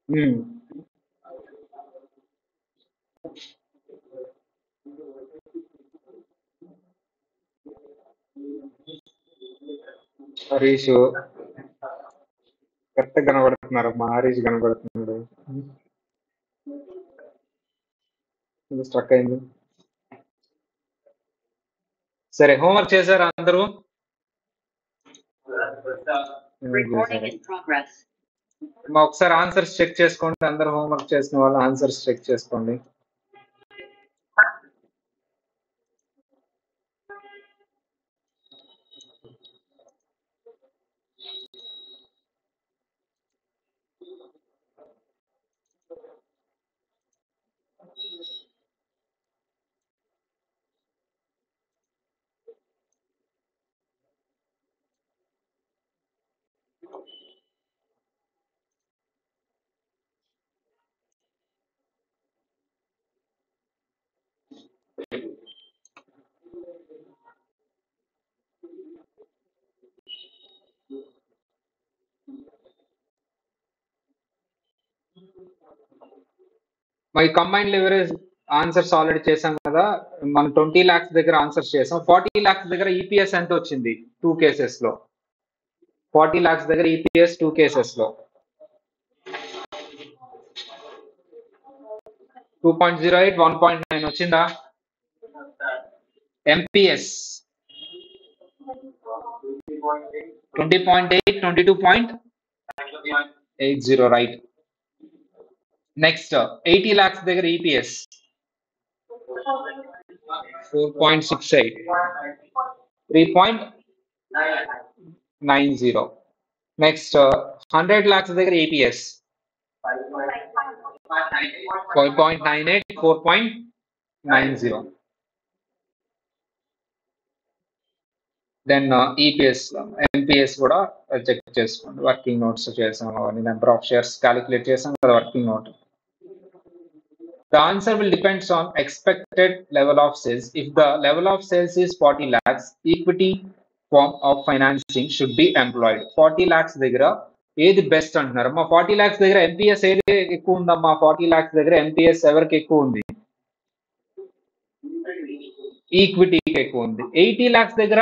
ఉమ్. Harish correct కనబడుతున్నారు మా హరీష్ కనబడుతున్నాడు స్ట్రక్ అయింది సరే హోంవర్క్ చేశారా అందరూ Recording in progress. మా ఒకసారి ఆన్సర్స్ చెక్ చేసుకోండి అందరు హోంవర్క్ చేసిన వాళ్ళు ఆన్సర్స్ చెక్ చేసుకోండి మరి కంబైన్ లివరేజ్ ఆన్సర్స్ ఆల్రెడీ చేశాం కదా మనం ట్వంటీ లాక్స్ దగ్గర ఆన్సర్స్ చేసాం ఫార్టీ లాక్స్ దగ్గర ఈపీఎస్ ఎంత వచ్చింది టూ కేసెస్ లో ఫార్టీ లాక్స్ దగ్గర ఈపీఎస్ టూ కేసెస్ లో two point zero eight one point nine వచ్చిందా MPS twenty point eight twenty two point eight zero right next eighty lakhs దగ్గర EPS four point six eight three point nine zero next hundred lakhs దగ్గర EPS five point nine eight four point nine zero then EPS MPS కూడా check చేసుకోండి working notes చేసాం అవన్నీ number of shares calculate చేసాం కదా working note The answer will depends on expected level of sales. If the level of sales is 40 lakhs, equity form of financing should be employed. 40 lakhs దగ్గర ఏది best అంటున్నారు మా forty lakhs దగ్గర MPS ఏది ఎక్కువ ఉందమ్మా ఫార్టీ లాక్స్ దగ్గర ఎంపీఎస్ ఎవరికి ఎక్కువ ఉంది ఈక్విటీకి ఎక్కువ ఉంది ఎయిటీ లాక్స్ దగ్గర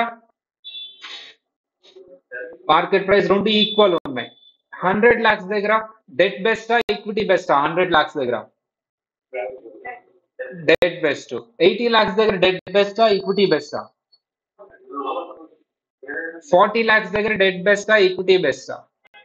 మార్కెట్ ప్రైస్ రెండు ఈక్వల్ ఉన్నాయి హండ్రెడ్ లాక్స్ దగ్గర డెట్ బెస్టా ఈక్విటీ బెస్టా హండ్రెడ్ లాక్స్ దగ్గర డెట్ బెస్ట్ ఎయిటీ లాక్స్ దగ్గర డెట్ బెస్టా ఈక్విటీ బెస్టా ఫార్టీ లాక్స్ దగ్గర డెట్ బెస్టా ఈక్విటీ బెస్టా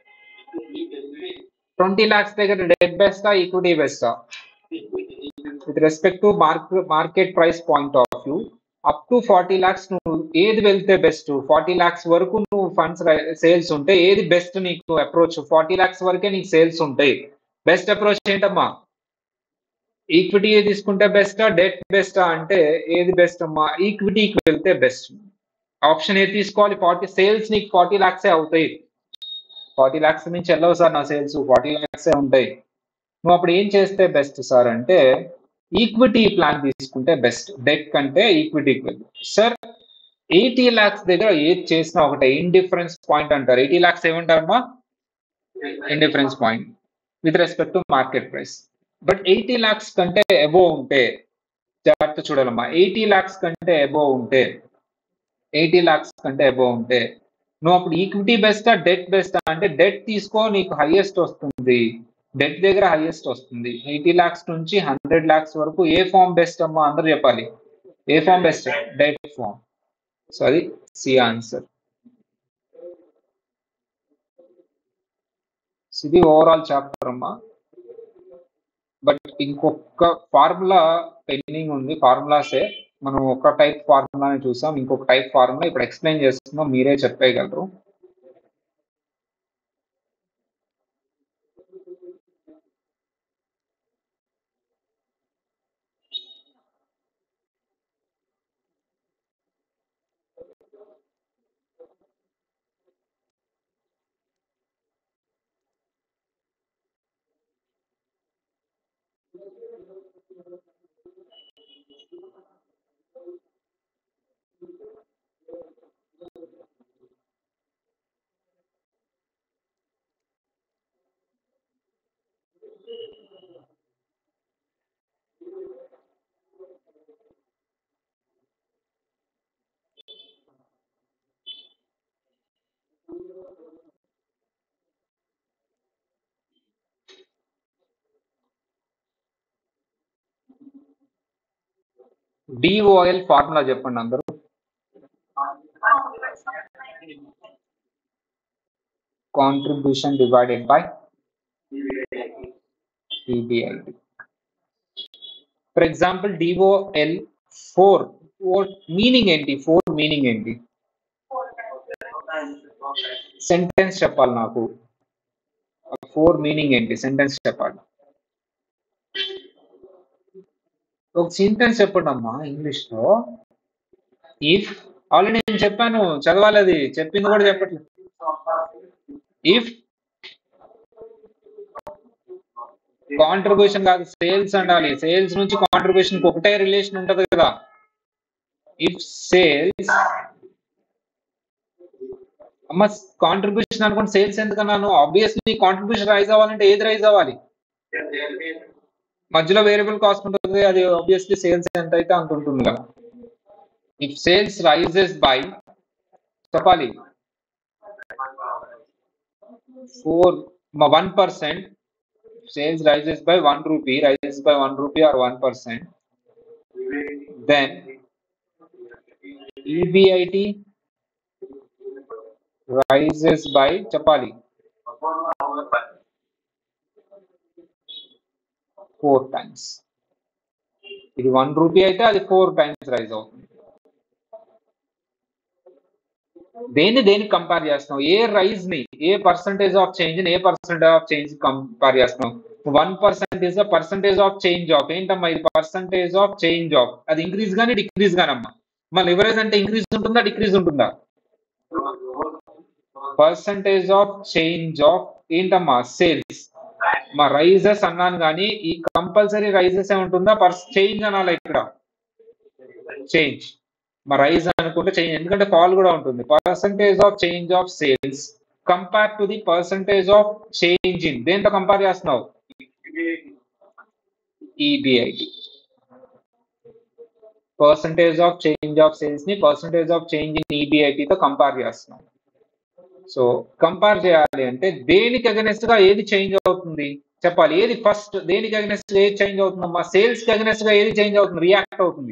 ట్వంటీ లాక్స్ దగ్గర డెట్ బెస్టా ఈక్విటీ బెస్టా with respect to market price point of view up to forty lakhs నువ్వు ఏది వెళ్తే బెస్ట్ ఫార్టీ లాక్స్ వరకు నువ్వు ఫండ్స్ సేల్స్ ఉంటే ఏది బెస్ట్ నీకు అప్రోచ్ ఫార్టీ లాక్స్ వరకే నీకు సేల్స్ ఉంటాయి బెస్ట్ అప్రోచ్ ఏంటమ్మా ఈక్విటీ తీసుకుంటే బెస్టా డెట్ బెస్టా అంటే ఏది బెస్ట్ అమ్మా ఈక్విటీకి వెళ్తే బెస్ట్ ఆప్షన్ ఏది తీసుకోవాలి ఫార్టీ సేల్స్ నీకు ఫార్టీ లాక్సే అవుతాయి ఫార్టీ లాక్స్ నుంచి వెళ్ళవు సార్ నా సేల్స్ ఫార్టీ లాక్సే ఉంటాయి నువ్వు అప్పుడు ఏం చేస్తే బెస్ట్ సార్ అంటే ఈక్విటీ ప్లాన్ తీసుకుంటే బెస్ట్ డెట్ కంటే ఈక్విటీకి వెళ్ళి సార్ ఎయిటీ లాక్స్ దగ్గర ఏది చేసినా ఒకటే ఇండిఫరెన్స్ పాయింట్ అంటారు ఎయిటీ లాక్స్ ఏమంటారమ్మా indifference point with respect to market price but eighty lakhs కంటే అబోవ్ ఉంటే జాగ్రత్త చూడాలమ్మా ఎయిటీ లాక్స్ కంటే అబోవ్ ఉంటే ఎయిటీ లాక్స్ కంటే అబోవ్ ఉంటే నువ్వు అప్పుడు ఈక్విటీ బెస్టా డెట్ బెస్టా అంటే డెట్ తీసుకో నీకు హైయెస్ట్ వస్తుంది డెట్ దగ్గర హైయెస్ట్ వస్తుంది ఎయిటీ లాక్స్ నుంచి హండ్రెడ్ లాక్స్ వరకు ఏ ఫామ్ బెస్ట్ అమ్మా అందరూ చెప్పాలి ఏ form best debt form so అది సి ఆన్సర్ ఇది ఓవరాల్ చాప్టర్ అమ్మా బట్ ఇంకొక ఫార్ములా పెండింగ్ ఉంది ఫార్ములాసే మనం ఒక టైప్ ఫార్ములాని చూసాం ఇంకొక టైప్ ఫార్ములా ఇప్పుడు ఎక్స్ప్లెయిన్ చేస్తున్నాం మీరే చెప్పేయగలరు డిఓఎల్ ఫార్ములా చెప్పండి అందరూ contribution divided by EBIT for example DOL four four meaning ఏంటి ఫోర్ మీనింగ్ ఏంటి సెంటెన్స్ చెప్పాలి నాకు ఫోర్ మీనింగ్ ఏంటి సెంటెన్స్ చెప్పాలి ఒక సెంటెన్స్ చెప్పండి అమ్మా ఇంగ్లీష్ లో ఇఫ్ ఆల్రెడీ నేను చెప్పాను చదవాలి అది చెప్పింది కూడా చెప్పట్లేదు ఇఫ్ కాంట్రిబ్యూషన్ కాదు సేల్స్ ఉండాలి సేల్స్ నుంచి కాంట్రిబ్యూషన్ ఒకటే రిలేషన్ ఉంటది కదా ఇఫ్ సేల్స్ అమ్మ కాంట్రిబ్యూషన్ అనుకోండి సేల్స్ ఎందుకన్నాను ఆబ్వియస్లీ కాంట్రిబ్యూషన్ రైజ్ అవ్వాలంటే ఏది రైజ్ అవ్వాలి మధ్యలో వేరియబుల్ కాస్ట్ ఉంటుంది అది ఆబ్వియస్లీ సేల్స్ ఎంత అయితే అంత ఉంటుంది కదా ఇఫ్ సేల్స్ రైజెస్ బై చెప్పాలి four one percent sales rises by one rupee rises by one rupee or one percent then EBIT rises by చెప్పాలి ఫోర్ టైమ్స్ ఇది వన్ రూపీ అయితే అది ఫోర్ టైమ్స్ రైజ్ అవుతుంది దేన్ని దేనికి కంపేర్ చేస్తున్నాం ఏ రైజ్ ని ఏ పర్సంటేజ్ ఆఫ్ చేంజ్ ఏ పర్సంటేజ్ ఆఫ్ చేంజ్ కంపేర్ చేస్తున్నాం one percent is percentage of change of ఏంటమ్మా ఇది పర్సంటేజ్ ఆఫ్ చేంజ్ ఆఫ్ అది ఇంక్రీజ్ గానీ డిక్రీజ్ గానమ్మా మా లివరేజ్ అంటే ఇంక్రీజ్ ఉంటుందా డిక్రీజ్ ఉంటుందా పర్సంటేజ్ ఆఫ్ చేంజ్ ఆఫ్ ఏంటమ్మా సేల్స్ మా రైజెస్ అన్నాను కానీ ఈ కంపల్సరీ రైజెస్ ఏ ఉంటుందా పర్స్ చేంజ్ అనాలి ఇక్కడ చేంజ్ మా రైజ్ అనుకుంటే చేంజ్ ఎందుకంటే ఫాల్ కూడా ఉంటుంది percentage of change of sales compare to the percentage of change in దేంతో కంపేర్ చేస్తున్నావు EBIT percentage of change of sales ని percentage of change in EBIT తో కంపేర్ చేస్తున్నాం సో కంపేర్ చేయాలి అంటే దేనికి అగెనెస్ట్ గా ఏది చేంజ్ అవుతుంది చెప్పాలి ఏది ఫస్ట్ దేనికి అగెనెస్ట్ ఏది చేంజ్ అవుతుందమ్మా సేల్స్ కి అగెనెస్ట్ గా ఏది చేంజ్ అవుతుంది రియాక్ట్ అవుతుంది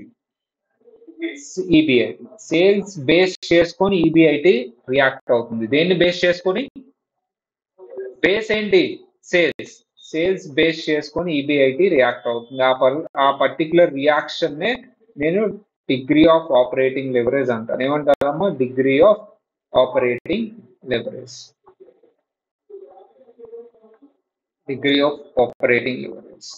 ఈబిఐ సేల్స్ బేస్ చేసుకొని ఈబిఐటి రియాక్ట్ అవుతుంది దేన్ని బేస్ చేసుకొని బేస్ ఏంటి సేల్స్ సేల్స్ బేస్ చేసుకొని ఈబిఐటి రియాక్ట్ అవుతుంది ఆ పర్ ఆ పర్టికులర్ రియాక్షన్ నే నేను డిగ్రీ ఆఫ్ ఆపరేటింగ్ లెవరేజ్ అంటాను ఏమంటారమ్మా degree of operating leverage degree of operating leverage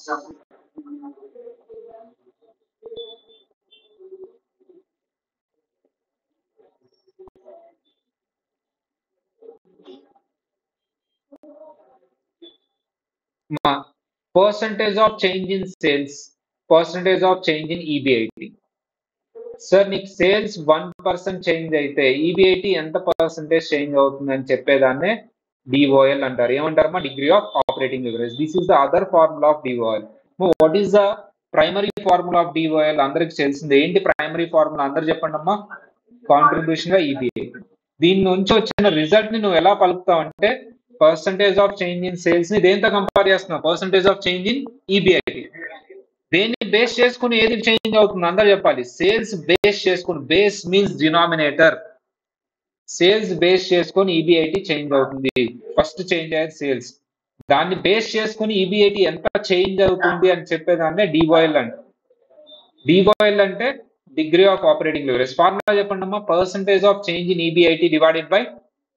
మా percentage of change in sales percentage of change in EBIT sir నీకు సేల్స్ వన్ పర్సెంట్ చేంజ్ అయితే ఈబిఐటి ఎంత percentage change అవుతుంది అని చెప్పేదాన్నే డిఓఎల్ అంటారు ఏమంటారమ్మా degree of operating leverage this is the other formula of DOL what is the primary formula of DOL అందరికి తెలిసింది ఏంటి ప్రైమరీ ఫార్ములా అందరు చెప్పండి అమ్మా కాంట్రిబ్యూషన్ గా ఈబిఐ దీని నుంచి వచ్చిన రిజల్ట్ ని నువ్వు ఎలా పలుకుతావు అంటే percentage of change in sales ని దేంతో కంపేర్ చేస్తున్నావు percentage of change in EBIT దేన్ని బేస్ చేసుకుని ఏది చేంజ్ అవుతుంది అందరు చెప్పాలి సేల్స్ బేస్ చేసుకుని base means denominator sales base చేసుకొని ఈబిఐటి చేంజ్ అవుతుంది ఫస్ట్ చేంజ్ అయ్యేది సేల్స్ దాన్ని బేస్ చేసుకుని ఈబిఐటి ఎంత చేంజ్ అవుతుంది అని చెప్పేదాన్నే డివైల్ అంటే డివైల్ అంటే degree of operating leverage formula చెప్పండి అమ్మా percentage of change in EBIT divided by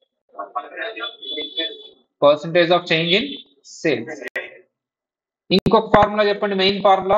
percentage of change in sales ఇంకొక ఫార్ములా చెప్పండి మెయిన్ ఫార్ములా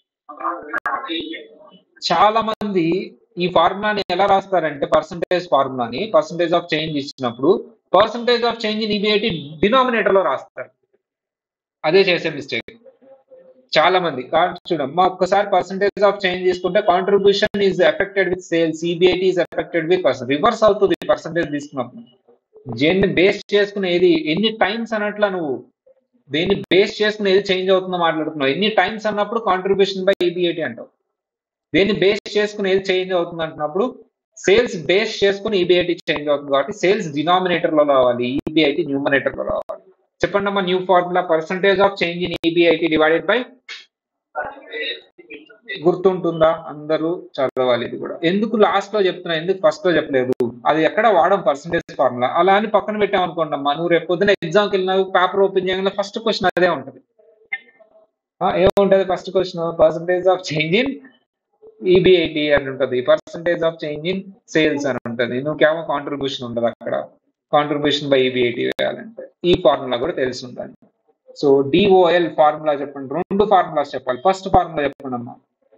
చాలా మంది ఈ ఫార్ములాని ఎలా రాస్తారంటే పర్సంటేజ్ ఫార్ములాని పర్సంటేజ్ ఆఫ్ చేంజ్ ఇచ్చినప్పుడు percentage of change in EBIT denominator లో రాస్తారు అదే చేసే మిస్టేక్ చాలా మంది కాబట్టి చూడమ్మా ఒక్కసారి పర్సంటేజ్ ఆఫ్ చేంజ్ తీసుకుంటే contribution is affected with sales EBIT is affected with percent reverse అవుతుంది పర్సంటేజ్ తీసుకున్నప్పుడు దేన్ని బేస్ చేసుకుని ఏది ఎన్ని టైమ్స్ అన్నట్లా నువ్వు దేన్ని బేస్ చేసుకుని ఏది చేంజ్ అవుతుందో మాట్లాడుతున్నావు ఎన్ని టైమ్స్ అన్నప్పుడు కాంట్రిబ్యూషన్ బై ఈబిఐటి అంటావు దేన్ని బేస్ చేసుకుని ఏది చేంజ్ అవుతుంది అంటున్నప్పుడు సేల్స్ బేస్ చేసుకుని ఈబిఐటి చేంజ్ అవుతుంది కాబట్టి సేల్స్ డినామినేటర్ లో రావాలి ఈబిఐటి న్యూమరేటర్ లో రావాలి చెప్పండి అమ్మా new formula percentage of change in EBIT divided by గుర్తుంటుందా అందరూ చదవాలి ఇది కూడా ఎందుకు లాస్ట్ లో చెప్తున్నా ఎందుకు ఫస్ట్ లో చెప్పలేదు అది ఎక్కడ వాడడం పర్సంటేజ్ ఫార్ములా అలా అని పక్కన పెట్టామనుకోండి అమ్మా నువ్వు రేపు పొద్దున ఎగ్జామ్కి వెళ్ళినా పేపర్ ఓపెన్ చేయగానే ఫస్ట్ క్వశ్చన్ అదే ఉంటుంది ఆ, ఏముంటది first question percentage of change in EBIT అని ఉంటుంది percentage of change in sales అని ఉంటుంది నువ్వుకేమో కాంట్రిబ్యూషన్ ఉండదు అక్కడ కాంట్రిబ్యూషన్ బై ఈబిఐటి వేయాలంటే ఈ ఫార్ములా కూడా తెలిసి ఉండాలి సో డిఓఎల్ ఫార్ములా చెప్పండి రెండు ఫార్ములాస్ చెప్పాలి ఫస్ట్ ఫార్ములా చెప్పండి అమ్మా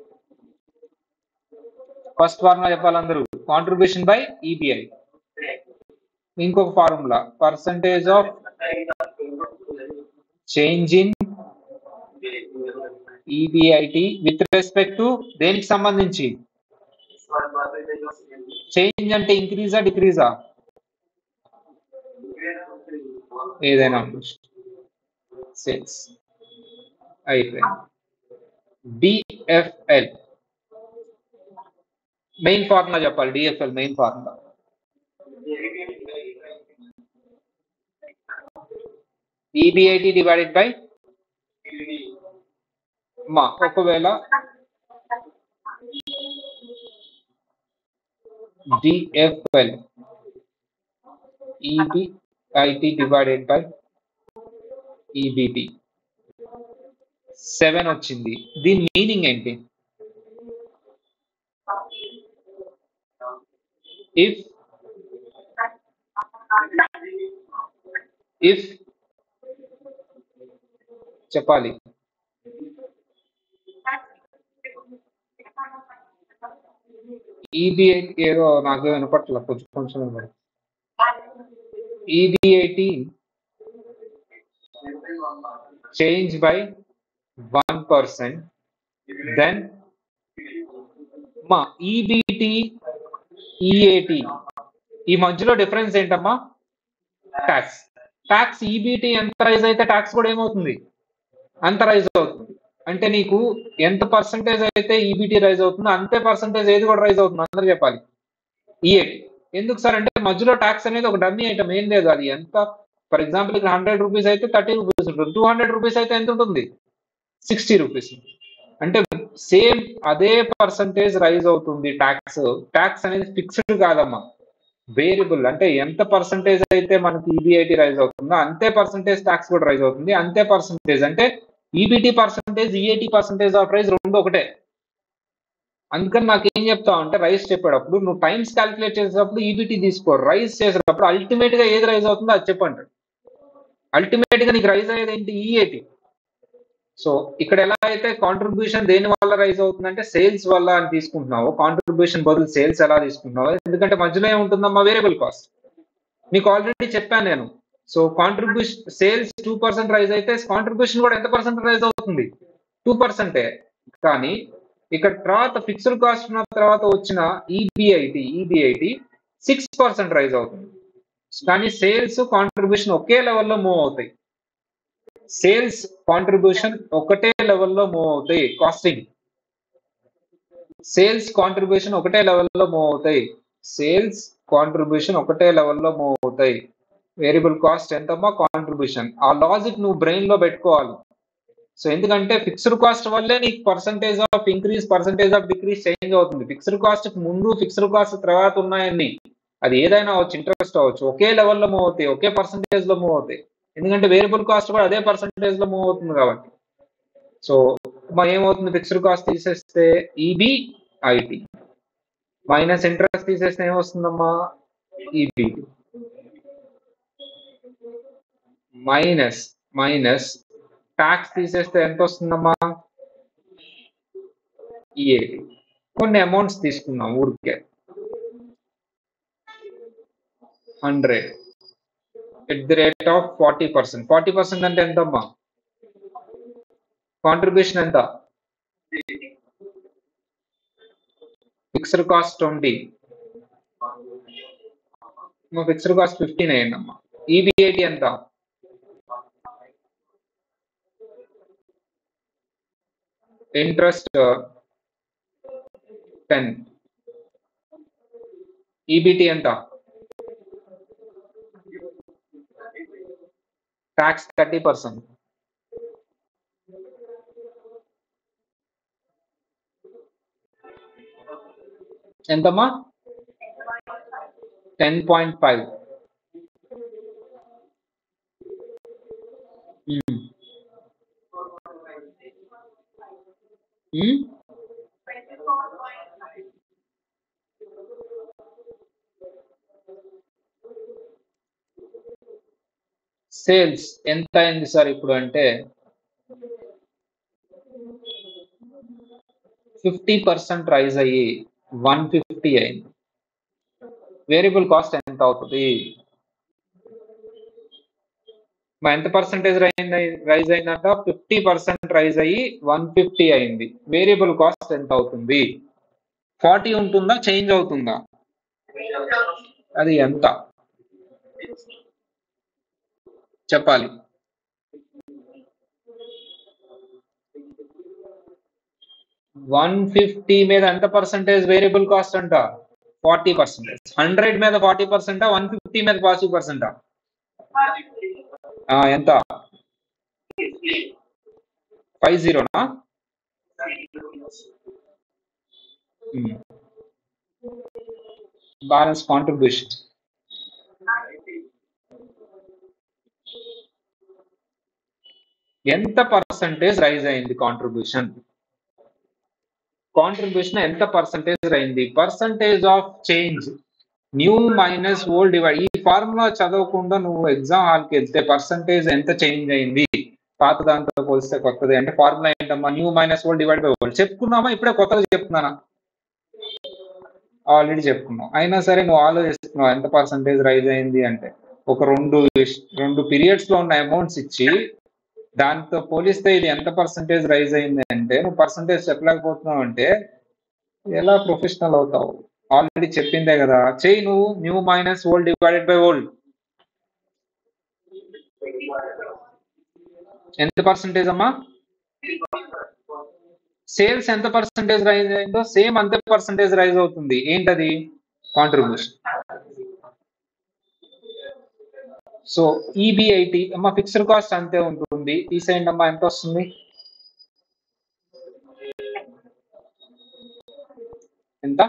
ఫస్ట్ ఫార్ములా చెప్పాలి అందరూ కాంట్రిబ్యూషన్ బై ఈబిఐ ఇంకొక formula percentage of change in EBIT with respect to దేనికి సంబంధించి చేంజ్ అంటే ఇంక్రీజా డిక్రీజా ఏదైనా సేల్స్ అయిపోయింది డిఎఫ్ఎల్ మెయిన్ ఫార్ములా చెప్పాలి DFL main formula EBIT divided by మా ఒకవేళ DFL EBIT divided by EBT seven వచ్చింది దీని మీనింగ్ ఏంటి ఇఫ్ ఇఫ్ చెప్పాలి ఈబిఐ ఏదో నాకు వినపట్ల కొంచెం కొంచెం EBIT change by one percent then మా ఈబిటి ఈఏటి ఈ మధ్యలో డిఫరెన్స్ ఏంటమ్మా ట్యాక్స్ ట్యాక్స్ ఈబిటి ఎంత రైజ్ అయితే ట్యాక్స్ కూడా ఏమవుతుంది అంత రైజ్ అవుతుంది అంటే నీకు ఎంత పర్సంటేజ్ అయితే ఈబిటి రైజ్ అవుతుందో అంతే పర్సంటేజ్ ఏది కూడా రైజ్ అవుతుంది అందరూ చెప్పాలి ఈఏటి ఎందుకు సార్ అంటే మధ్యలో ట్యాక్స్ అనేది ఒక డమ్మీ ఐటమ్ ఏం లేదు అది ఎంత ఫర్ ఎగ్జాంపుల్ ఇక్కడ హండ్రెడ్ రూపీస్ అయితే థర్టీ రూపీస్ ఉంటుంది టూ హండ్రెడ్ రూపీస్ అయితే ఎంత ఉంటుంది సిక్స్టీ రూపీస్ అంటే సేమ్ అదే పర్సంటేజ్ రైజ్ అవుతుంది ట్యాక్స్ ట్యాక్స్ అనేది ఫిక్స్డ్ కాదమ్మా వేరియబుల్ అంటే ఎంత పర్సంటేజ్ అయితే మనకి ఈబిఐటి రైజ్ అవుతుందో అంతే పర్సంటేజ్ ట్యాక్స్ కూడా రైజ్ అవుతుంది అంతే పర్సంటేజ్ అంటే EBT percentage EAT percentage of rise రెండు ఒకటే అందుకని నాకు ఏం చెప్తావు అంటే రైస్ చెప్పేటప్పుడు నువ్వు టైమ్స్ క్యాలిక్యులేట్ చేసేటప్పుడు ఈబిటి తీసుకో రైస్ చేసేటప్పుడు అల్టిమేట్ గా ఏది రైజ్ అవుతుందో అది చెప్పంటాడు అల్టిమేట్ గా నీకు రైజ్ అయ్యేది ఏంటి ఈఏటి సో ఇక్కడ ఎలా అయితే కాంట్రిబ్యూషన్ దేని వల్ల రైజ్ అవుతుందంటే సేల్స్ వల్ల అని తీసుకుంటున్నావు కాంట్రిబ్యూషన్ బదులు సేల్స్ ఎలా తీసుకుంటున్నావు ఎందుకంటే మధ్యలో ఏముంటుందమ్మా వేరియబుల్ కాస్ట్ నీకు ఆల్రెడీ చెప్పాను నేను so contribution sales two percent rise అయితే కాంట్రిబ్యూషన్ కూడా ఎంత పర్సెంట్ రైజ్ అవుతుంది టూ పర్సెంటే కానీ ఇక్కడ తర్వాత ఫిక్స్డ్ కాస్ట్ ఉన్న తర్వాత వచ్చిన EBIT EBIT six percent rise అవుతుంది కానీ సేల్స్ కాంట్రిబ్యూషన్ ఒకే లెవెల్లో మూవ్ అవుతాయి సేల్స్ కాంట్రిబ్యూషన్ ఒకటే లెవెల్లో మూవ్ అవుతాయి కాస్టింగ్ సేల్స్ కాంట్రిబ్యూషన్ ఒకటే లెవెల్లో మూవ్ అవుతాయి సేల్స్ కాంట్రిబ్యూషన్ ఒకటే లెవెల్లో మూవ్ అవుతాయి వేరియబుల్ కాస్ట్ ఎంతమ్మా కాంట్రిబ్యూషన్ ఆ లాజిక్ నువ్వు బ్రెయిన్ లో పెట్టుకోవాలి సో ఎందుకంటే ఫిక్స్డ్ కాస్ట్ వల్లే నీకు percentage of increase percentage of decrease change అవుతుంది ఫిక్స్డ్ కాస్ట్ ముందు ఫిక్స్డ్ కాస్ట్ తర్వాత ఉన్నాయన్ని అది ఏదైనా అవ్వచ్చు ఇంట్రెస్ట్ అవ్వచ్చు ఒకే లెవెల్లో మూవ్ అవుతాయి ఒకే పర్సంటేజ్ లో మూవ్ అవుతాయి ఎందుకంటే వేరియబుల్ కాస్ట్ కూడా అదే పర్సంటేజ్ లో మూవ్ అవుతుంది కాబట్టి సో మా ఏమవుతుంది ఫిక్స్డ్ కాస్ట్ తీసేస్తే ఈబి ఐటి మైనస్ ఇంట్రెస్ట్ తీసేస్తే ఏమొస్తుందమ్మా ఈబి మైనస్ మైనస్ ట్యాక్స్ తీసేస్తే ఎంత వస్తుందమ్మా ఈఏటి కొన్ని అమౌంట్స్ తీసుకున్నాం ఊరికే hundred at the rate of forty percent forty percent అంటే ఎంతమ్మా కాంట్రిబ్యూషన్ ఎంత fixed cost twenty fixed cost fifteen అయ్యండి అమ్మా ఈబిఐటి ఎంత ఇంట్రెస్ట్ టెన్ ఈబిటి ఎంత ట్యాక్స్ థర్టీ పర్సెంట్ ఎంతమ్మా టెన్ పాయింట్ ఫైవ్ సేల్స్ ఎంత అయింది సార్ ఇప్పుడు అంటే ఫిఫ్టీ పర్సెంట్ రైజ్ అయ్యి వన్ ఫిఫ్టీ అయింది వేరియబుల్ కాస్ట్ ఎంత అవుతుంది మరి ఎంత పర్సెంటేజ్ రైజ్ అయిందంట ఫిఫ్టీ పర్సెంట్ రైజ్ అయ్యి వన్ ఫిఫ్టీ అయింది వేరియబుల్ కాస్ట్ ఎంత అవుతుంది ఫార్టీ ఉంటుందా చేంజ్ అవుతుందా అది ఎంత చెప్పాలి వన్ ఫిఫ్టీ మీద ఎంత పర్సెంటేజ్ వేరియబుల్ కాస్ట్ అంట ఫార్టీ పర్సెంటేజ్ హండ్రెడ్ మీద ఫార్టీ పర్సెంటా వన్ ఫిఫ్టీ మీద ఫార్టీ పర్సెంటా ఎంత ఫైవ్ జీరోనా బ్యాలెన్స్ కాంట్రిబ్యూషన్ ఎంత పర్సంటేజ్ రైజ్ అయింది కాంట్రిబ్యూషన్ కాంట్రిబ్యూషన్ ఎంత పర్సంటేజ్ అయింది percentage of change new minus old divide ఈ ఫార్ములా చదవకుండా నువ్వు ఎగ్జామ్ హాల్కి వెళ్తే పర్సంటేజ్ ఎంత చేంజ్ అయింది పాత దాంతో పోలిస్తే కొత్తది అంటే ఫార్ములా ఏంటమ్మా new minus old divide by old చెప్పుకున్నామా ఇప్పుడే కొత్తగా చెప్తున్నానా ఆల్రెడీ చెప్పుకున్నాం అయినా సరే నువ్వు ఆలోచిస్తున్నావు ఎంత పర్సంటేజ్ రైజ్ అయింది అంటే ఒక రెండు రెండు పీరియడ్స్ లో ఉన్న అమౌంట్స్ ఇచ్చి దాంతో పోలిస్తే ఇది ఎంత పర్సంటేజ్ రైజ్ అయింది అంటే నువ్వు పర్సంటేజ్ చెప్పలేకపోతున్నావు అంటే ఎలా ప్రొఫెషనల్ అవుతావు ఆల్రెడీ చెప్పిందే కదా చెయ్యి నువ్వు new minus old divided by old ఎంత పర్సంటేజ్ అమ్మా సేల్స్ ఎంత పర్సంటేజ్ రైజ్ అయిందో సేమ్ అంతే పర్సంటేజ్ రైజ్ అవుతుంది ఏంటది కాంట్రిబ్యూషన్ సో ఈబిఐటి అమ్మ ఫిక్స్డ్ కాస్ట్ అంతే ఉంటుంది తీసేయండి అమ్మా ఎంత వస్తుంది ఎంత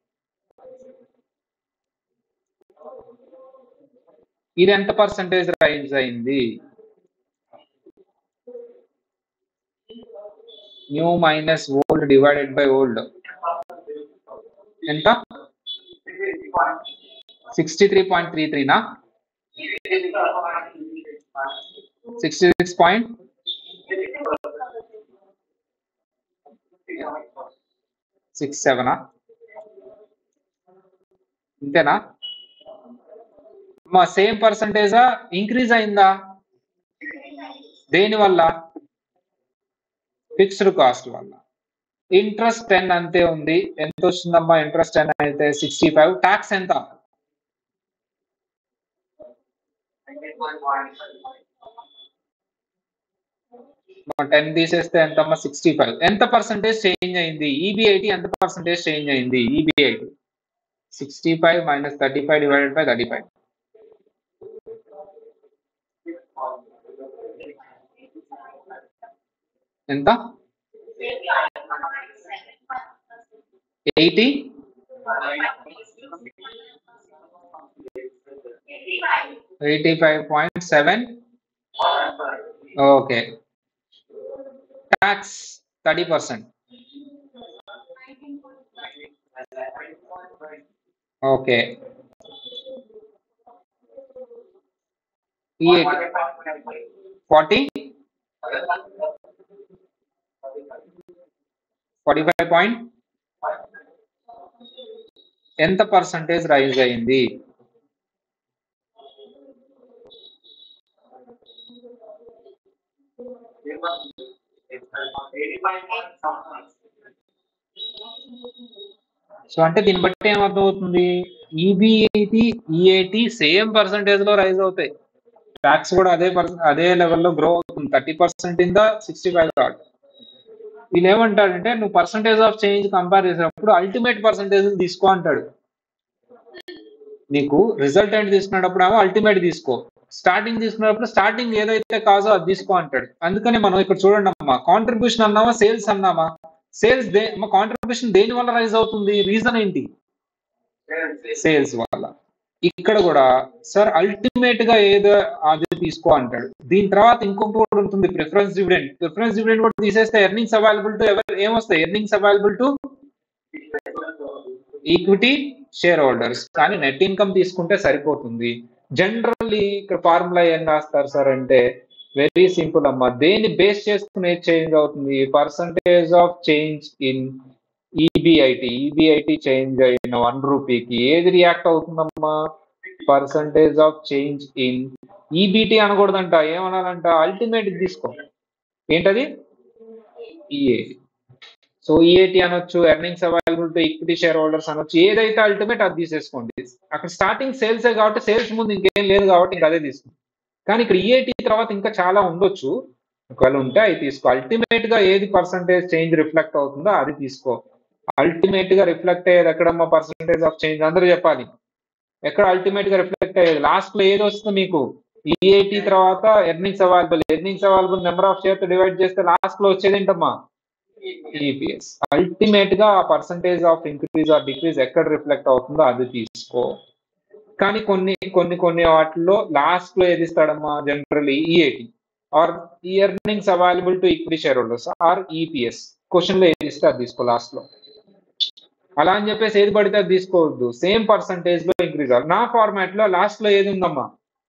ఇది ఎంత పర్సంటేజ్ రైజ్ అయింది new minus old divided by old ఎంత సిక్స్టీ త్రీ పాయింట్ త్రీ త్రీనా సిక్స్టీ సిక్స్ పాయింట్ సిక్స్ సెవెనా ఇంతేనా మా సేమ్ పర్సంటేజా ఇంక్రీజ్ అయిందా దేని వల్ల ఫిక్స్డ్ కాస్ట్ వల్ల ఇంట్రెస్ట్ టెన్ అంతే ఉంది ఎంత వచ్చిందమ్మా ఇంట్రెస్ట్ టెన్ అయితే సిక్స్టీ ఫైవ్ ట్యాక్స్ ఎంత టెన్ తీసేస్తే ఎంతమ్మా సిక్స్టీ ఫైవ్ ఎంత పర్సంటేజ్ చేంజ్ అయింది ఈబిఐటి ఎంత పర్సంటేజ్ చేంజ్ అయింది EBIT sixty five minus thirty five divided by thirty five ఎంత eighty eighty five point seven okay tax thirty percent okay forty forty five point ఎంత percentage rise అయింది so అంటే దీన్ని బట్టి ఏమర్థం అవుతుంది ఈబిఐటి ఈఏటి సేమ్ పర్సంటేజ్ లో rise అవుతాయి ట్యాక్స్ కూడా అదే పర్సన్ అదే లెవెల్లో గ్రో అవుతుంది thirty percent in the sixty five card వీళ్ళు ఏమంటాడంటే నువ్వు పర్సంటేజ్ ఆఫ్ చేంజ్ కంపేర్ చేసినప్పుడు అల్టిమేట్ పర్సంటేజ్ తీసుకో అంటాడు నీకు రిజల్టెంట్ తీసుకున్నప్పుడు ఏమో అల్టిమేట్ తీసుకో స్టార్టింగ్ తీసుకున్నప్పుడు స్టార్టింగ్ ఏదైతే కాజో అది తీసుకో అంటాడు అందుకని మనం ఇక్కడ చూడండి అమ్మా కాంట్రిబ్యూషన్ అన్నామా సేల్స్ అన్నామా సేల్స్ దే కాంట్రిబ్యూషన్ దేని వల్ల రైజ్ అవుతుంది రీజన్ ఏంటి సేల్స్ వల్ల ఇక్కడ కూడా సార్ అల్టిమేట్ గా ఏదో అది తీసుకో అంటాడు దీని తర్వాత ఇంకొకటి కూడా ఉంటుంది ప్రిఫరెన్స్ డివిడెండ్ ప్రిఫరెన్స్ డివిడెండ్ కూడా తీసేస్తే ఎర్నింగ్స్ అవైలబుల్ టు ఎవరు ఏమొస్తాయి earnings available to equity share shareholders కానీ నెట్ ఇన్కమ్ తీసుకుంటే సరిపోతుంది జనరల్లీ ఇక్కడ ఫార్ములా ఏం రాస్తారు సార్ అంటే వెరీ సింపుల్ అమ్మా దేన్ని బేస్ చేసుకుని చేంజ్ అవుతుంది percentage of change in EBIT EBIT change అయిన వన్ రూపీకి ఏది రియాక్ట్ అవుతుందమ్మా percentage of change in EBT అనకూడదంట ఏమనాలంట అల్టిమేట్ తీసుకో ఏంటది ఈఏటి సో ఈఏటి అనొచ్చు earnings available to equity share shareholders అనొచ్చు ఏదైతే అల్టిమేట్ అది తీసేసుకోండి అక్కడ స్టార్టింగ్ సేల్సే కాబట్టి సేల్స్ ముందు ఇంకేం లేదు కాబట్టి ఇంకా అదే తీసుకోండి కానీ ఇక్కడ ఈఏటి తర్వాత ఇంకా చాలా ఉండొచ్చు ఒకవేళ ఉంటే అవి తీసుకో అల్టిమేట్ గా ఏది పర్సంటేజ్ చేంజ్ రిఫ్లెక్ట్ అవుతుందో అది తీసుకో అల్టిమేట్ గా రిఫ్లెక్ట్ అయ్యేది ఎక్కడమ్మా పర్సంటేజ్ ఆఫ్ చేంజ్ అందరూ చెప్పాలి ఎక్కడ అల్టిమేట్ గా రిఫ్లెక్ట్ అయ్యేది లాస్ట్ లో ఏది వస్తుంది మీకు ఈఏటి తర్వాత earnings available earnings available number of share divide చేస్తే లాస్ట్ లో వచ్చేది ఏంటమ్మా ఈపీఎస్ అల్టిమేట్ గా ఆ percentage of increase or decrease ఎక్కడ రిఫ్లెక్ట్ అవుతుందో అది తీసుకో కానీ కొన్ని కొన్ని కొన్ని వాటిల్లో లాస్ట్ లో ఏది ఇస్తాడమ్మా జనరల్లీ ఈఏటి ఆర్ ఈ earnings available to equity share holders or EPS question లో ఏది ఇస్తే అది తీసుకో లాస్ట్ లో అలా అని చెప్పేసి ఏది పడితే అది తీసుకోవద్దు సేమ్ పర్సంటేజ్ లో ఇంక్రీజ్ అవ్వాలి నా ఫార్మాట్ లో లాస్ట్ లో ఏది ఉందమ్మా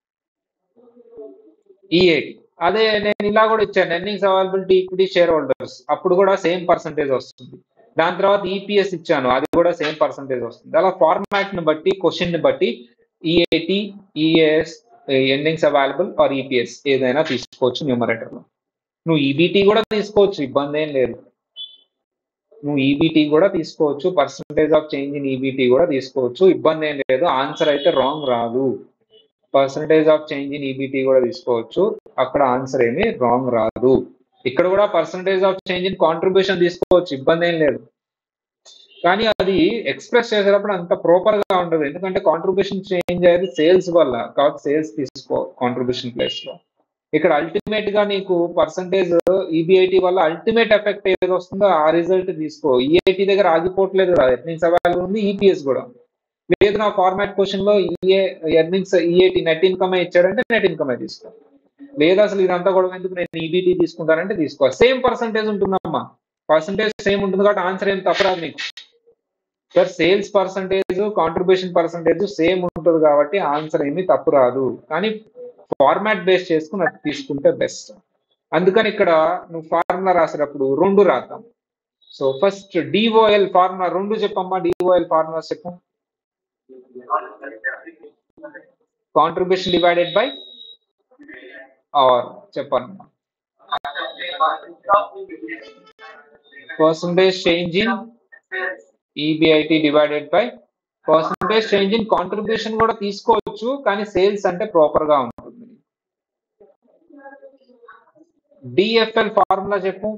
ఈఏటి అదే నేను ఇలా కూడా ఇచ్చాను earnings availability equity share shareholders అప్పుడు కూడా సేమ్ పర్సంటేజ్ వస్తుంది దాని తర్వాత ఈపీఎస్ ఇచ్చాను అది కూడా సేమ్ పర్సంటేజ్ వస్తుంది అలా ఫార్మాట్ ని బట్టి క్వశ్చన్ ని బట్టి EAT EAS earnings available or EPS ఏదైనా తీసుకోవచ్చు న్యూమరేటర్ లో నువ్వు ఈబీటీ కూడా తీసుకోవచ్చు ఇబ్బంది ఏం లేదు నువ్వు ఈబీటీ కూడా తీసుకోవచ్చు percentage of change in EBT కూడా తీసుకోవచ్చు ఇబ్బంది ఏం లేదు ఆన్సర్ అయితే రాంగ్ రాదు percentage of change in EBT కూడా తీసుకోవచ్చు అక్కడ ఆన్సర్ ఏమి రాంగ్ రాదు ఇక్కడ కూడా percentage of change in contribution తీసుకోవచ్చు ఇబ్బంది ఏం లేదు కానీ అది ఎక్స్ప్రెస్ చేసేటప్పుడు అంత ప్రాపర్ గా ఉండదు ఎందుకంటే కాంట్రిబ్యూషన్ చేంజ్ అయ్యేది సేల్స్ వల్ల కాబట్టి సేల్స్ తీసుకో కాంట్రిబ్యూషన్ ప్లేస్ లో ఇక్కడ అల్టిమేట్ గా నీకు పర్సంటేజ్ ఈబిఐటి వల్ల అల్టిమేట్ ఎఫెక్ట్ ఏది వస్తుందో ఆ రిజల్ట్ తీసుకో ఈఐటి దగ్గర ఆగిపోవట్లేదు కదా ఎర్నింగ్స్ అవైలబుల్ ఉంది ఈపీఎస్ కూడా లేదు నా ఫార్మాట్ క్వశ్చన్ లో EA earnings EIT net income ఇచ్చాడంటే నెట్ ఇన్కమ్ తీసుకో లేదు అసలు ఇదంతా కూడా ఎందుకు నేను ఈబీటీ తీసుకుంటానంటే తీసుకో సేమ్ పర్సంటేజ్ ఉంటుందమ్మా పర్సంటేజ్ సేమ్ ఉంటుంది కాబట్టి ఆన్సర్ ఏం తప్పరాదు నీకు sir sales percentage contribution percentage same ఉంటుంది కాబట్టి ఆన్సర్ ఏమీ తప్పు రాదు కానీ ఫార్మాట్ బేస్ చేసుకుని అది తీసుకుంటే బెస్ట్ అందుకని ఇక్కడ నువ్వు ఫార్ములా రాసేటప్పుడు రెండు రాద్దాం సో ఫస్ట్ డిఓఎల్ ఫార్ములా రెండు చెప్పమ్మా డిఓఎల్ ఫార్ములా చెప్పు కాంట్రిబ్యూషన్ డివైడెడ్ బై ఆర్ చెప్పండి percentage change in EBIT divided by percentage change in contribution కూడా తీసుకోవచ్చు కానీ సేల్స్ అంటే ప్రాపర్ గా ఉంటుంది డిఎఫ్ఎల్ ఫార్ములా చెప్పు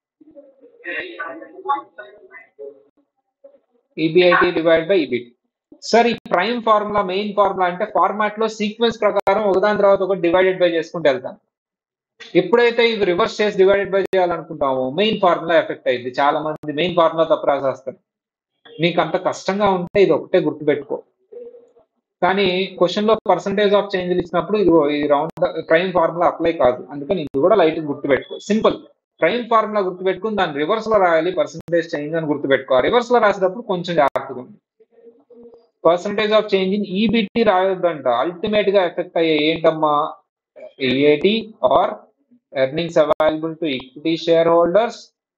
EBIT divide by EBT sir ఈ ప్రైమ్ ఫార్ములా మెయిన్ ఫార్ములా అంటే ఫార్మాట్ లో సీక్వెన్స్ ప్రకారం ఒకదాని తర్వాత ఒకటి డివైడెడ్ బై చేసుకుంటూ వెళ్తాం ఎప్పుడైతే ఇవి రివర్స్ చేసి డివైడెడ్ బై చేయాలనుకుంటామో మెయిన్ ఫార్ములా ఎఫెక్ట్ అయింది చాలా మంది మెయిన్ ఫార్ములా తప్పు రాసేస్తారు నీకు అంత కష్టంగా ఉంటే ఇది ఒకటే గుర్తుపెట్టుకో కానీ క్వశ్చన్ లో పర్సంటేజ్ ఆఫ్ చేంజ్ ఇచ్చినప్పుడు ఇది ఈ రౌండ్ ప్రైమ్ ఫార్ములా అప్లై కాదు అందుకని ఇది కూడా లైట్ గుర్తుపెట్టుకో సింపుల్ ప్రైమ్ ఫార్ములా గుర్తుపెట్టుకుని దాన్ని రివర్స్ లో రాయాలి పర్సంటేజ్ చేంజ్ అని గుర్తుపెట్టుకో రివర్స్ లో రాసేటప్పుడు కొంచెం జాగ్రత్తగా ఉంది percentage of change in EBT రాయొద్దంట అల్టిమేట్ గా ఎఫెక్ట్ అయ్యే ఏంటమ్మా EAT or earnings available to equity share holders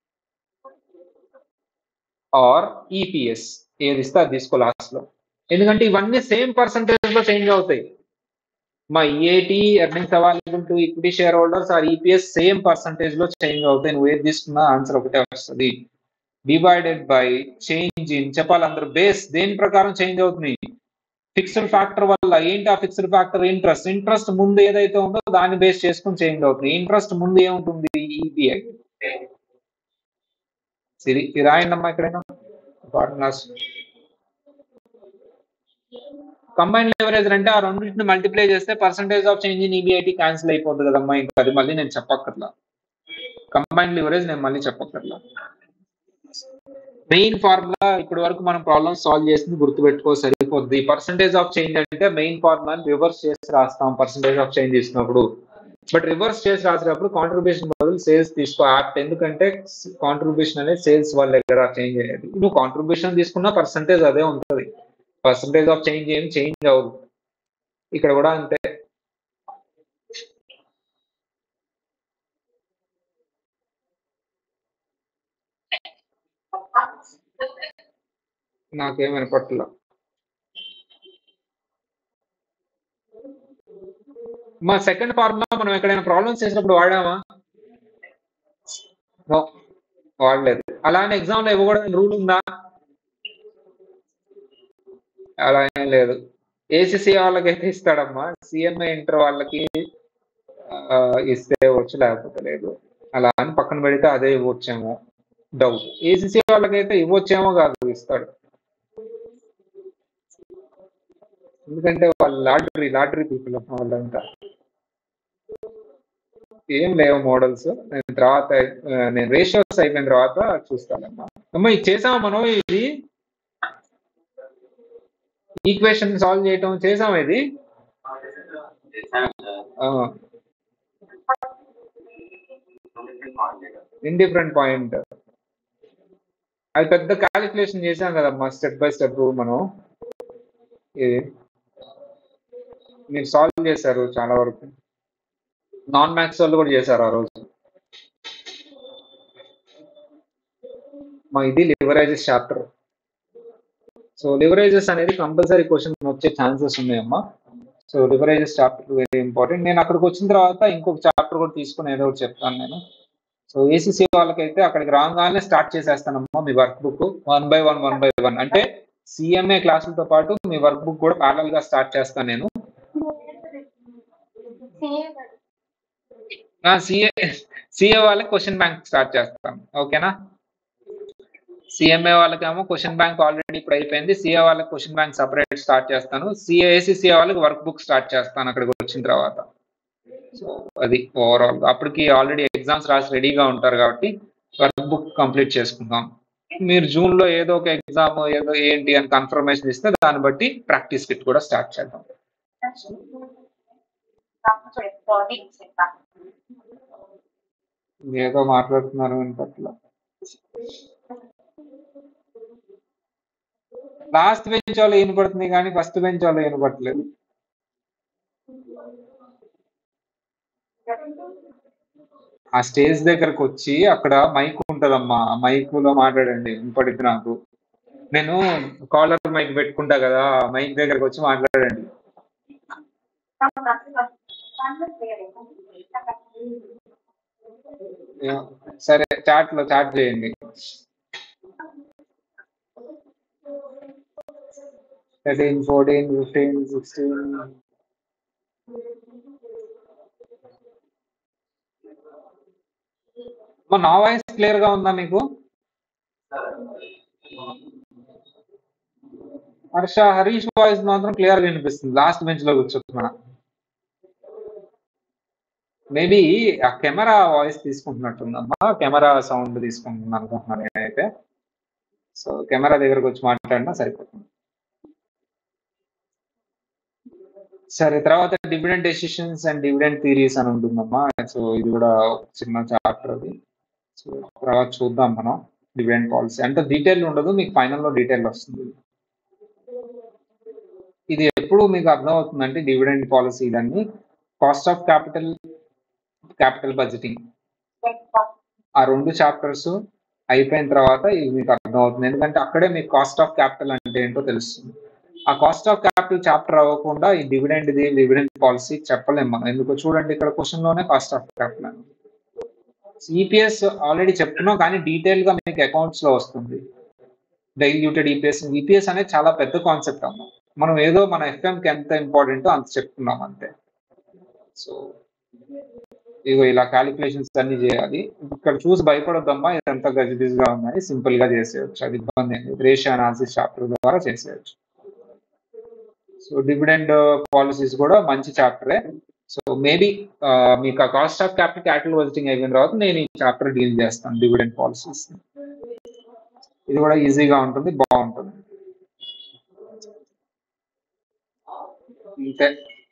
or EPS ఏది ఇస్తే అది తీసుకో లాస్ట్ లో ఎందుకంటే ఇవన్నీ సేమ్ పర్సంటేజ్ లో చేంజ్ అవుతాయి మా EAT earnings available to equity share holders or EPS same percentage లో చేంజ్ అవుతాయి నువ్వు ఏది తీసుకున్నా ఆన్సర్ ఒకటే వస్తుంది డివైడెడ్ బై చేంజ్ ఇన్ చెప్పాలి అందరూ బేస్ దేని ప్రకారం చేంజ్ అవుతుంది ఫిక్స్డ్ ఫ్యాక్టర్ వల్ల ఏంటి ఆ ఫిక్స్డ్ ఫ్యాక్టర్ ఇంట్రెస్ట్ ఇంట్రెస్ట్ ముందు ఏదైతే ఉందో దాన్ని బేస్ చేసుకుని చేంజ్ అవుతుంది ఇంట్రెస్ట్ ముందు ఏముంటుంది ఈబిఐ సిరి ఇది రాయండి అమ్మా ఎక్కడైనా ఫార్ములాస్ కంబైన్ లెవరేజ్ అంటే ఆ రెండింటిని మల్టిప్లై చేస్తే percentage of change in EBIT cancel అయిపోతుంది కదమ్మా ఇంకా అది మళ్ళీ నేను చెప్పక్కర్లా కంబైన్ లివరేజ్ నేను మళ్ళీ చెప్పక్కర్లా మెయిన్ ఫార్ములా ఇప్పటి వరకు మనం ప్రాబ్లమ్ సాల్వ్ చేసింది గుర్తుపెట్టుకో సరిపోద్ది పర్సంటేజ్ ఆఫ్ చేంజ్ అంటే మెయిన్ ఫార్ములాని రివర్స్ చేసి రాస్తాం పర్సంటేజ్ ఆఫ్ చేంజ్ తీసుకున్నప్పుడు బట్ రివర్స్ చేసి రాసేటప్పుడు కాంట్రిబ్యూషన్ బదులు సేల్స్ తీసుకో యాప్ట్ ఎందుకంటే కాంట్రిబ్యూషన్ అనేది సేల్స్ వాళ్ళ దగ్గర చేంజ్ అయ్యేది నువ్వు కాంట్రిబ్యూషన్ తీసుకున్నా పర్సంటేజ్ అదే ఉంటుంది పర్సంటేజ్ ఆఫ్ చేంజ్ ఏం చేంజ్ అవ్వదు ఇక్కడ కూడా అంతే నాకేం వినపట్ల మా సెకండ్ ఫార్ములా మనం ఎక్కడైనా ప్రాబ్లమ్స్ చేసినప్పుడు వాడామా నో వాడలేదు అలానే ఎగ్జామ్ లో ఇవ్వకూడదని రూల్ ఉందా అలా ఏం లేదు ఏసీసీ వాళ్ళకైతే ఇస్తాడమ్మా సిఎంఏ ఇంటర్ వాళ్ళకి ఆ, ఇస్తే వచ్చు లేకపోతే లేదు అలా అని పక్కన పెడితే అదే ఇవ్వచ్చేమో డౌట్ ఏసీసీ వాళ్ళకైతే ఇవ్వచ్చేమో కాదు ఇస్తాడు ఎందుకంటే వాళ్ళు లాటరీ లాటరీ పీపుల్ వాళ్ళంతా ఏం లేవు మోడల్స్ నేను తర్వాత ఆ, నేను రేషియోస్ అయిపోయిన తర్వాత చూస్తానమ్మా అమ్మ ఇది చేసామా మనం ఇది ఈక్వేషన్ సాల్వ్ చేయటం చేసామా ఇది ఇండిఫరెంట్ పాయింట్ అది పెద్ద క్యాలిక్యులేషన్ చేసాం కదమ్మా స్టెప్ బై స్టెప్ మనం ఇది మీరు సాల్వ్ చేశారు చాలా వరకు నాన్ మ్యాథ్స్ వాళ్ళు కూడా చేశారు ఆ రోజు మా ఇది లివరేజెస్ చాప్టర్ సో లివరేజెస్ అనేది కంపల్సరీ క్వశ్చన్ వచ్చే ఛాన్సెస్ ఉన్నాయమ్మా so leverages chapter very important నేను అక్కడికి వచ్చిన తర్వాత ఇంకొక చాప్టర్ కూడా తీసుకుని ఏదో ఒకటి చెప్తాను నేను సో ఏసీసీ వాళ్ళకైతే అక్కడికి రాగానే స్టార్ట్ చేసేస్తానమ్మా మీ work book one by one one by one అంటే సిఎంఏ క్లాసులతో పాటు మీ వర్క్ బుక్ కూడా ప్యారల్ గా స్టార్ట్ చేస్తాను నేను సిఏ సిఏ వాళ్ళకి క్వశ్చన్ బ్యాంక్ స్టార్ట్ చేస్తాం ఓకేనా సిఎంఏ వాళ్ళకేమో క్వశ్చన్ బ్యాంక్ ఆల్రెడీ ఇప్పుడు అయిపోయింది సిఏ వాళ్ళకి క్వశ్చన్ బ్యాంక్ సపరేట్ స్టార్ట్ చేస్తాను సిఏసిసిఏ వాళ్ళకి వర్క్ బుక్ స్టార్ట్ చేస్తాను అక్కడికి వచ్చిన తర్వాత సో అది ఓవరాల్ అప్పటికి ఆల్రెడీ ఎగ్జామ్స్ రాసి రెడీగా ఉంటారు కాబట్టి వర్క్ బుక్ కంప్లీట్ చేసుకుందాం మీరు జూన్ లో ఏదో ఒక ఎగ్జామ్ ఏదో ఏంటి అని కన్ఫర్మేషన్ ఇస్తే దాన్ని బట్టి ప్రాక్టీస్ కిట్ కూడా స్టార్ట్ చేద్దాం ఏదో మాట్లాడుతున్నారు వినపట్ల లాస్ట్ బెంచ్ వాళ్ళు వినపడుతుంది కానీ ఫస్ట్ బెంచ్ వాళ్ళు వినపట్లేదు ఆ స్టేజ్ దగ్గరకు వచ్చి అక్కడ మైక్ ఉంటదమ్మా ఆ మైక్ లో మాట్లాడండి వినపడిద్ది నాకు నేను కాలర్ మైక్ పెట్టుకుంటా కదా మైక్ దగ్గరకు వచ్చి మాట్లాడండి ఏ- సరే చాట్ లో చాట్ చేయండి థర్టీన్ ఫోర్టీన్ ఫిఫ్టీన్ సిక్స్టీన్ నా వాయిస్ క్లియర్ గా ఉందా మీకు హర్ష హరీష్ వాయిస్ మాత్రం క్లియర్ గా వినిపిస్తుంది లాస్ట్ బెంచ్ లో కూర్చుంటున్నా మేబీ ఆ కెమెరా వాయిస్ తీసుకుంటున్నట్టుందమ్మా కెమెరా సౌండ్ తీసుకుంటున్నాను అనుకుంటున్నాను నేనైతే సో కెమెరా దగ్గరకు వచ్చి మాట్లాడినా సరిపోతుంది సరే తర్వాత dividend decisions and dividend theories అని ఉంటుందమ్మా సో ఇది కూడా ఒక చిన్న చాప్టర్ అది సో తర్వాత చూద్దాం మనం డివిడెంట్ పాలసీ అంటే డీటెయిల్ ఉండదు మీకు final లో డీటెయిల్ వస్తుంది ఇది ఎప్పుడు మీకు అర్థం అవుతుందంటే డివిడెంట్ పాలసీ ఇదన్నీ cost of capital capital budgeting ఆ రెండు చాప్టర్స్ అయిపోయిన తర్వాత ఇది మీకు అర్థం అవుతుంది ఎందుకంటే అక్కడే మీకు కాస్ట్ ఆఫ్ క్యాపిటల్ అంటే ఏంటో తెలుస్తుంది ఆ కాస్ట్ ఆఫ్ క్యాపిటల్ చాప్టర్ అవ్వకుండా ఈ డివిడెండ్ ఇది డివిడెండ్ పాలసీ చెప్పలేం మనం ఎందుకు చూడండి ఇక్కడ క్వశ్చన్ లోనే కాస్ట్ ఆఫ్ క్యాపిటల్ అని ఈపీఎస్ ఆల్రెడీ చెప్తున్నాం కానీ డీటెయిల్ గా మీకు అకౌంట్స్ లో వస్తుంది డైల్యూటెడ్ ఈపీఎస్ ఈపీఎస్ అనేది చాలా పెద్ద కాన్సెప్ట్ అమ్మా మనం ఏదో మన ఎఫ్ఎం కి ఎంత ఇంపార్టెంటో అంత చెప్తున్నాం అంతే సో ఇగో ఇలా క్యాలిక్యులేషన్స్ అన్ని చేయాలి ఇక్కడ చూసి భయపడొద్దమ్మా ఇదంతా గజిబిజిగా ఉన్నాయి సింపుల్ గా చేసేయచ్చు అది ఇబ్బంది ఏం లేదు రేషియో అనాలిసిస్ చాప్టర్ ద్వారా చేసేయచ్చు సో డివిడెండ్ పాలసీస్ కూడా మంచి చాప్టరే సో మేబీ మీకు ఆ cost of capital capital budgeting అయిపోయిన తర్వాత నేను ఈ చాప్టర్ డీల్ చేస్తాను డివిడెండ్ పాలసీస్ ఇది కూడా ఈజీగా ఉంటుంది బాగుంటుంది అంతే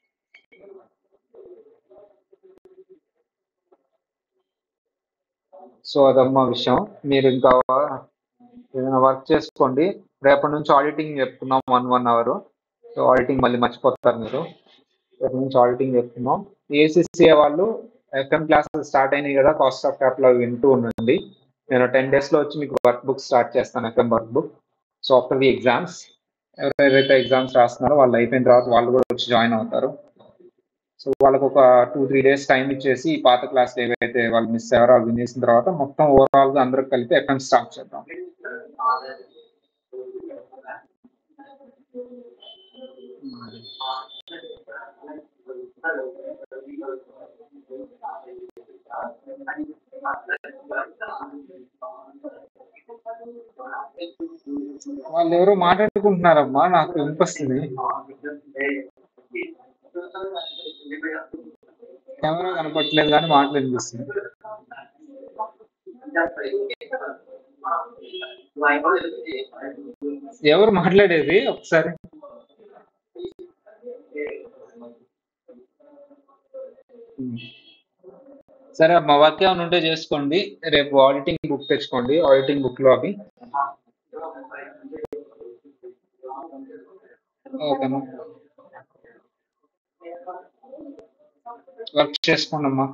సో అదమ్మా విషయం మీరు ఇంకా ఏదైనా వర్క్ చేసుకోండి రేపటి నుంచి ఆడిటింగ్ చెప్తున్నాం one one hour so auditing మళ్ళీ మర్చిపోతారు మీరు రేపటి నుంచి ఆడిటింగ్ చెప్తున్నాం ఏసీసీఏ వాళ్ళు ఎఫ్ఎం క్లాసెస్ స్టార్ట్ అయినాయి కదా కాస్ట్ ఆఫ్ క్యాపిటల్ వింటూ ఉండండి నేను టెన్ డేస్ లో వచ్చి మీకు వర్క్ బుక్ స్టార్ట్ చేస్తాను FM work book so after the exams ఎవరైతే ఎగ్జామ్స్ రాస్తున్నారో వాళ్ళు అయిపోయిన తర్వాత వాళ్ళు కూడా వచ్చి జాయిన్ అవుతారు సో వాళ్ళకి ఒక టూ త్రీ డేస్ టైం ఇచ్చేసి ఈ పాత క్లాసులు ఏవైతే వాళ్ళు మిస్ అయ్యారో అవి వినేసిన తర్వాత మొత్తం ఓవరాల్ గా అందరికి కలిపి ఎఫ్ఎం స్టార్ట్ చేద్దాం వాళ్ళు ఎవరో మాట్లాడుకుంటున్నారమ్మా నాకు వినిపిస్తుంది కెమెరా కనపట్లేదు కానీ మాటలు వినిపిస్తుంది ఎవరు మాట్లాడేది ఒకసారి సరే అమ్మా వర్క్ ఏమైనా ఉంటే చేసుకోండి రేపు ఆడిటింగ్ బుక్ తెచ్చుకోండి ఆడిటింగ్ బుక్ లో అవి ఓకేనా వర్క్ చేసుకోండి అమ్మా